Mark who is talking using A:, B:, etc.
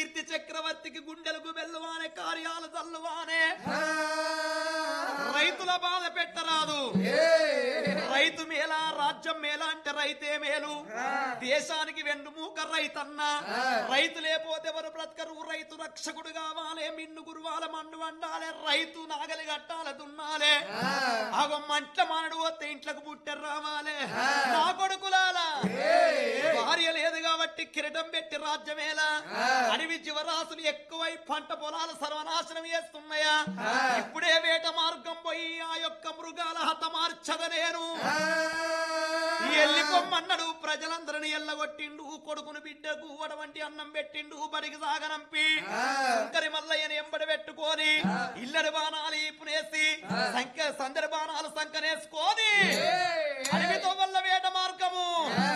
A: కీర్తి చక్రవర్తికి గుండెలకు బెల్లువానే కార్యాలు చల్లువానే రైతుల బాధ పెట్టరాదు రైతు మేలా రాజ్యం మేలా అంటే రైతే మేలు దేశానికి వెన్నుమూక రైతన్న రైతు లేకపోతే ఎవరు బ్రతకరు రైతు రక్షకుడు కావాలి మిన్ను గురువాల మన్ను వండాలి రైతు నాగలి కట్టాలి దున్నాలే అగో మంట మానడు వస్తే ఇంట్లోకి పుట్టెరు రావాలి నా కొడుకులాలా భార్య లేదు కాబట్టి కిరీటం పెట్టి రాజ్యమేలా అడవి జీవరాశులు ఎక్కువై పంట పొలాలు సర్వనాశనం చేస్తున్నాయా ఇప్పుడే వేట మార్గం పోయి ఆ యొక్క మృగాల హతమార్చద నేను ఎల్లిపోమ్మన్నాడు ప్రజలందరిని ఎల్లగొట్టిండు కొడుకును బిడ్డకు వంటి అన్నం పెట్టిండు బడికి సాగనంపి శంకరి మల్లయ్యని ఎంబడి పెట్టుకొని ఇల్లరి బాణాలు ఈపునేసి సంఖ్య సందరి బాణాలు సంకనేసుకొని అడవితో వల్ల వేట మార్గము